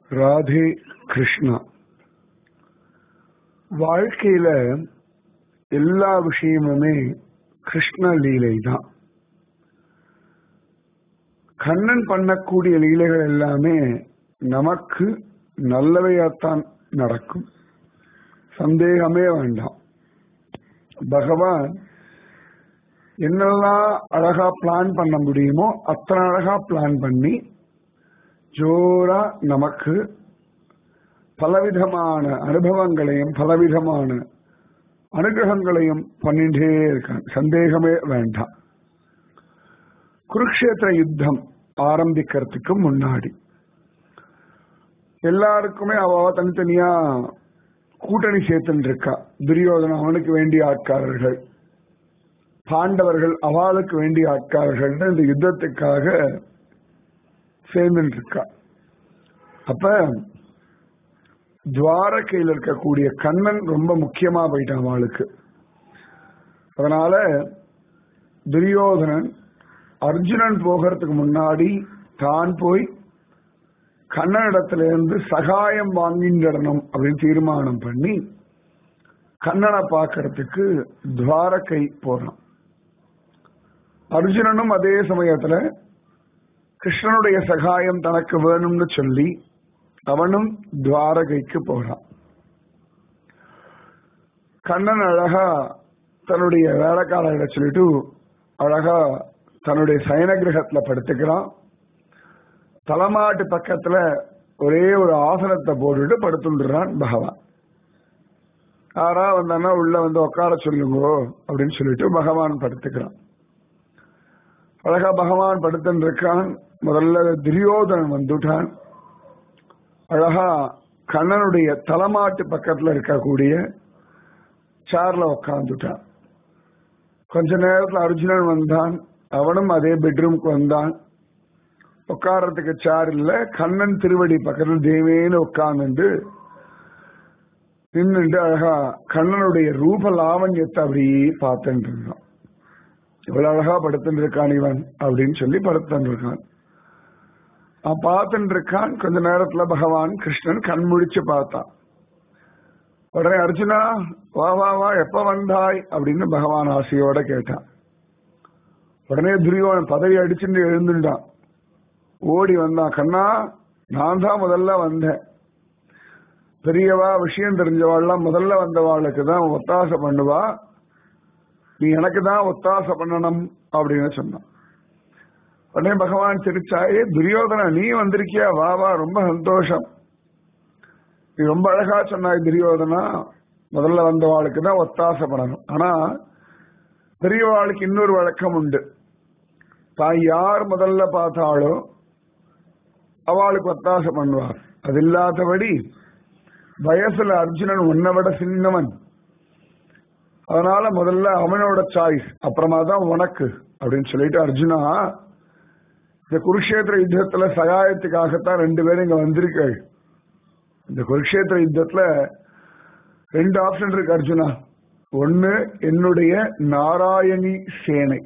ராதே கிருஷ்ணா வாழ்க்கையில எல்லா விஷயமுமே கிருஷ்ண லீலை தான் கண்ணன் பண்ணக்கூடிய லீலைகள் எல்லாமே நமக்கு நல்லவையாத்தான் நடக்கும் சந்தேகமே வேண்டாம் பகவான் என்னெல்லாம் அழகா பிளான் பண்ண முடியுமோ அத்தனை அழகா பிளான் பண்ணி ஜோரா நமக்கு பலவிதமான அனுபவங்களையும் பலவிதமான அனுகிரகங்களையும் பண்ணிட்டே இருக்கான் சந்தேகமே வேண்டாம் குருக்ஷேத்திர யுத்தம் ஆரம்பிக்கிறதுக்கு முன்னாடி எல்லாருக்குமே அவ தனித்தனியா கூட்டணி சேர்த்துட்டு இருக்கா துரியோதன அவனுக்கு வேண்டிய ஆட்காரர்கள் பாண்டவர்கள் அவளுக்கு வேண்டிய ஆட்காரர்கள் இந்த யுத்தத்துக்காக சேர்ந்துட்டு இருக்கா அப்ப துவாரகையில் இருக்கக்கூடிய கண்ணன் ரொம்ப முக்கியமா போயிட்டான் அவளுக்கு அதனால துரியோதனன் அர்ஜுனன் போகிறதுக்கு முன்னாடி தான் போய் கண்ணனிடத்துல இருந்து சகாயம் வாங்கிடணும் அப்படின்னு தீர்மானம் பண்ணி கண்ணனை பார்க்கறதுக்கு துவாரகை போறான் அர்ஜுனனும் அதே சமயத்துல கிருஷ்ணனுடைய சகாயம் தனக்கு வேணும்னு சொல்லி அவனும் துவாரகைக்கு போறான் கண்ணன் அழகா தன்னுடைய வேலைக்காரர்கிட்ட சொல்லிட்டு அழகா தன்னுடைய சயன கிரகத்துல படுத்துக்கிறான் தலைமாட்டு பக்கத்துல ஒரே ஒரு ஆசனத்தை போட்டுட்டு படுத்துடுறான் பகவான் யாரா வந்தானா உள்ள வந்து உட்கார சொல்லுங்கோ அப்படின்னு சொல்லிட்டு பகவான் படுத்துக்கிறான் அழகா பகவான் படுத்துன்னு இருக்கான் முதல்ல துரியோதனன் வந்துட்டான் அழகா கண்ணனுடைய தலைமாட்டு பக்கத்துல இருக்கக்கூடிய சேர்ல உட்காந்துட்டான் கொஞ்ச நேரத்துல அர்ஜுனன் வந்தான் அவனும் அதே பெட்ரூம்க்கு வந்தான் உட்காரத்துக்கு சேர் இல்ல கண்ணன் திருவடி பக்கத்துல தேவேன்னு உட்கார்ந்து நின்றுட்டு அழகா கண்ணனுடைய ரூப லாவண்யத்தை அப்படியே பார்த்துட்டு இருந்தான் இவ்வளவு அழகா படுத்துட்டு இருக்கான் இவன் அப்படின்னு சொல்லி படுத்துட்டு இருக்கான் அவன் பார்த்துட்டு இருக்கான் கொஞ்ச நேரத்துல பகவான் கிருஷ்ணன் கண் முழிச்சு பார்த்தான் உடனே அர்ஜுனா வா வா வா எப்ப வந்தாய் அப்படின்னு பகவான் ஆசையோட கேட்டான் உடனே துரியோன் பதவி அடிச்சுட்டு எழுந்துட்டான் ஓடி வந்தான் கண்ணா நான் தான் முதல்ல வந்தேன் பெரியவா விஷயம் தெரிஞ்சவாள்லாம் முதல்ல வந்தவாளுக்கு தான் ஒத்தாசை பண்ணுவா நீ எனக்கு தான் ஒத்தாசை பண்ணணும் அப்படின்னு சொன்னான் உடனே பகவான் சிரிச்சாயே துரியோதனா நீ வந்திருக்கியா வா வா ரொம்ப சந்தோஷம் நீ ரொம்ப அழகா சொன்னாய் துரியோதனா முதல்ல வந்தவாளுக்கு தான் ஒத்தாசை பண்ணணும் ஆனா பெரியவாளுக்கு இன்னொரு வழக்கம் உண்டு தான் யார் முதல்ல பார்த்தாலோ அவளுக்கு ஒத்தாசை பண்ணுவார் அது இல்லாதபடி வயசுல அர்ஜுனன் உன்னை விட சின்னவன் அதனால முதல்ல அவனோட சாய்ஸ் அப்புறமா தான் உனக்கு அப்படின்னு சொல்லிட்டு அர்ஜுனா இந்த குருஷேத்திர யுத்தத்துல சகாயத்துக்காகத்தான் ரெண்டு பேரும் இங்க வந்திருக்கள் இந்த குருஷேத்திர யுத்தத்துல ரெண்டு ஆப்ஷன் இருக்கு அர்ஜுனா ஒன்னு என்னுடைய நாராயணி சேனை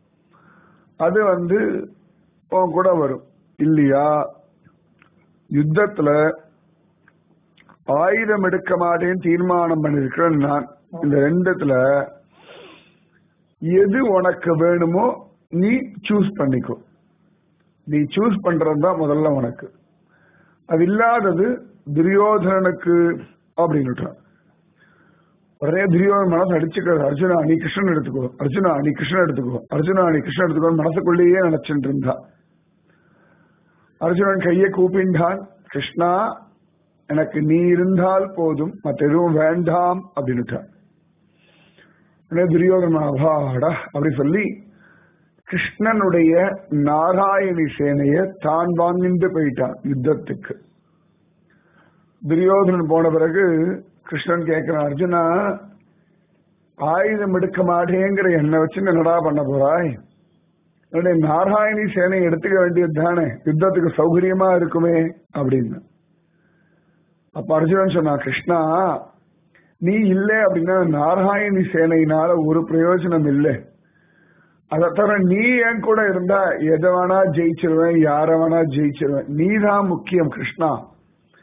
அது வந்து உன் கூட வரும் இல்லையா யுத்தத்துல ஆயுதம் எடுக்க மாட்டேன்னு தீர்மானம் பண்ணிருக்கிறேன் நான் இந்த ரெண்டுத்துல எது உனக்கு வேணுமோ நீ சூஸ் பண்ணிக்கோ நீ சூஸ் பண்றதுதான் முதல்ல உனக்கு அது இல்லாதது துரியோதனனுக்கு அப்படின்னு ஒரே துரியோதன மனசு அடிச்சுக்கிறது அர்ஜுனா நீ கிருஷ்ணன் எடுத்துக்கோ அர்ஜுனா நீ கிருஷ்ணன் எடுத்துக்கோ அர்ஜுனா நீ கிருஷ்ணன் எடுத்துக்கோ மனசுக்குள்ளேயே நினைச்சுட்டு இருந்தா அர்ஜுனன் கையை கூப்பிண்டான் கிருஷ்ணா எனக்கு நீ இருந்தால் போதும் மற்ற எதுவும் வேண்டாம் அப்படின்னுட்டான் துரியோதன அபாடா அப்படி சொல்லி கிருஷ்ணனுடைய நாராயணி சேனைய தான் வாங்கிட்டு போயிட்டான் யுத்தத்துக்கு துரியோதனன் போன பிறகு கிருஷ்ணன் கேட்கிறான் அர்ஜுனா ஆயுதம் எடுக்க மாட்டேங்கிற என்ன வச்சு என்னடா பண்ண போறாய் என்னுடைய நாராயணி சேனை எடுத்துக்க வேண்டியது தானே யுத்தத்துக்கு சௌகரியமா இருக்குமே அப்படின்னு அப்ப அர்ஜுனன் சொன்னா கிருஷ்ணா நீ இல்லை அப்படின்னா நாராயணி சேனையினால ஒரு பிரயோஜனம் இல்லை அதை தவிர நீ என் கூட இருந்தா எதை வேணா ஜெயிச்சிருவேன் யார வேணா ஜெயிச்சிருவேன் நீ தான் முக்கியம் கிருஷ்ணா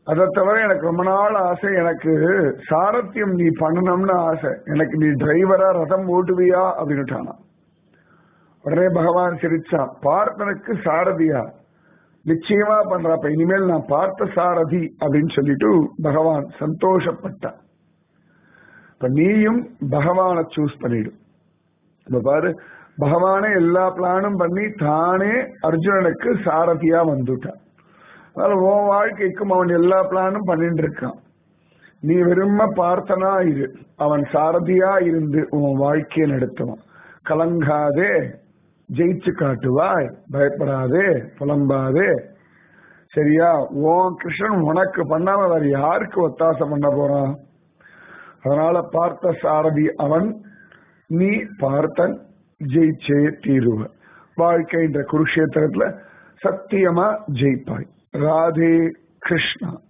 அதை தவிர எனக்கு ரொம்ப நாள் ஆசை எனக்கு சாரத்தியம் நீ பண்ணணும்னு ஆசை எனக்கு நீ டிரைவரா ரதம் ஓட்டுவியா அப்படின்னுட்டானா உடனே பகவான் சிரிச்சான் பார்த்தனுக்கு சாரதியா நிச்சயமா பண்றப்ப இனிமேல் நான் பார்த்த சாரதி அப்படின்னு சொல்லிட்டு பகவான் சந்தோஷப்பட்டான் இப்ப நீயும் பகவானை சூஸ் பண்ணிடு இப்ப பாரு பகவானே எல்லா பிளானும் பண்ணி தானே அர்ஜுனனுக்கு சாரதியா வந்துட்டான் அதனால உன் வாழ்க்கைக்கும் அவன் எல்லா பிளானும் பண்ணிட்டு இருக்கான் நீ வெறும பார்த்தனா இரு அவன் சாரதியா இருந்து உன் வாழ்க்கையை நடத்துவான் கலங்காதே ஜெயிச்சு காட்டுவாய் பயப்படாதே புலம்பாதே சரியா உன் கிருஷ்ணன் உனக்கு பண்ணாம வேற யாருக்கு ஒத்தாசை பண்ண போறான் அதனால பார்த்த சாரதி அவன் நீ பார்த்தன் ஜெயிச்சே தீருவ வாழ்க்கைன்ற குருஷேத்திரத்துல சத்தியமா ஜெயிப்பாய் ராதே கிருஷ்ணா